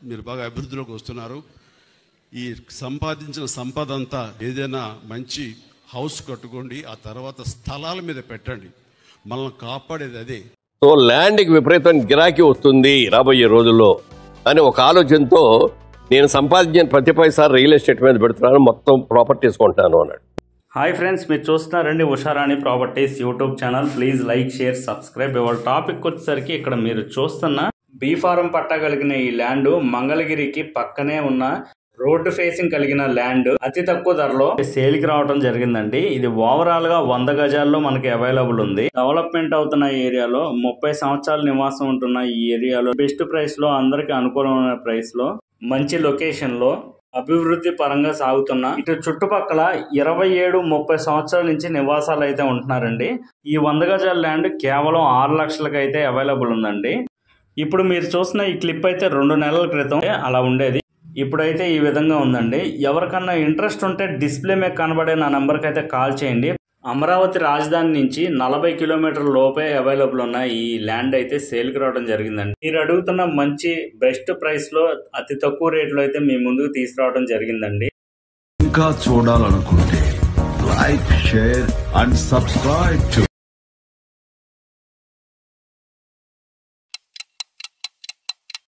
మీరు బాగా అభివృద్ధిలోకి వస్తున్నారు ఈ సంపాదించిన సంపద అంతా ఏదైనా మంచి హౌస్ కట్టుకోండి ఆ తర్వాత స్థలాల మీద పెట్టండి మనల్ని కాపాడేది అదే సో ల్యాండ్కి విపరీతం గిరాకీ వస్తుంది రాబోయే రోజుల్లో అని ఒక ఆలోచనతో నేను సంపాదించిన ప్రతి పైసా రియల్ ఎస్టేట్ మీద పెడుతున్నాను మొత్తం ప్రాపర్టీస్ కొంటాను అన్నాడు హాయ్ ఫ్రెండ్స్ మీరు చూస్తున్నారండి Usharani properties YouTube channel please like share subscribe ఇవాళ టాపిక్ వచ్చేసరికి ఇక్కడ మీరు చూస్తున్న బీ ఫారం పట్టా కలిగిన ఈ ల్యాండ్ మంగళగిరికి పక్కనే ఉన్న రోడ్డు ఫేసింగ్ కలిగిన ల్యాండ్ అతి తక్కువ ధరలో సేల్కి రావడం జరిగిందండి ఇది ఓవరాల్ గా వంద గజాల్లో మనకి అవైలబుల్ ఉంది డెవలప్మెంట్ అవుతున్న ఏరియాలో ముప్పై సంవత్సరాల నివాసం ఉంటున్న ఈ ఏరియాలో బెస్ట్ ప్రైస్ లో అందరికి అనుకూలమైన ప్రైస్ లో మంచి లొకేషన్ లో అభివృద్ధి పరంగా సాగుతున్న ఇటు చుట్టుపక్కల ఇరవై ఏడు ముప్పై సంవత్సరాల నుంచి నివాసాలు అయితే ఉంటున్నారండి ఈ వంద గజాల ల్యాండ్ కేవలం ఆరు లక్షలకి అయితే అవైలబుల్ ఉందండి ఇప్పుడు మీరు చూసిన ఈ క్లిప్ అయితే రెండు నెలల క్రితం అలా ఉండేది ఇప్పుడైతే ఈ విధంగా ఉందండి ఎవరికన్నా ఇంట్రెస్ట్ ఉంటే డిస్ప్లే మీద కనబడే నా నెంబర్కి అయితే కాల్ చేయండి అమరావతి రాజధాని నుంచి నలభై కిలోమీటర్ల లోపే అవైలబుల్ ఉన్న ఈ ల్యాండ్ అయితే సేల్కి రావడం జరిగిందండి మీరు అడుగుతున్న మంచి బెస్ట్ ప్రైస్ లో అతి తక్కువ రేట్లో అయితే మీ ముందుకు తీసుకురావడం జరిగిందండి ఇంకా చూడాలనుకుంటే like share and subscribe to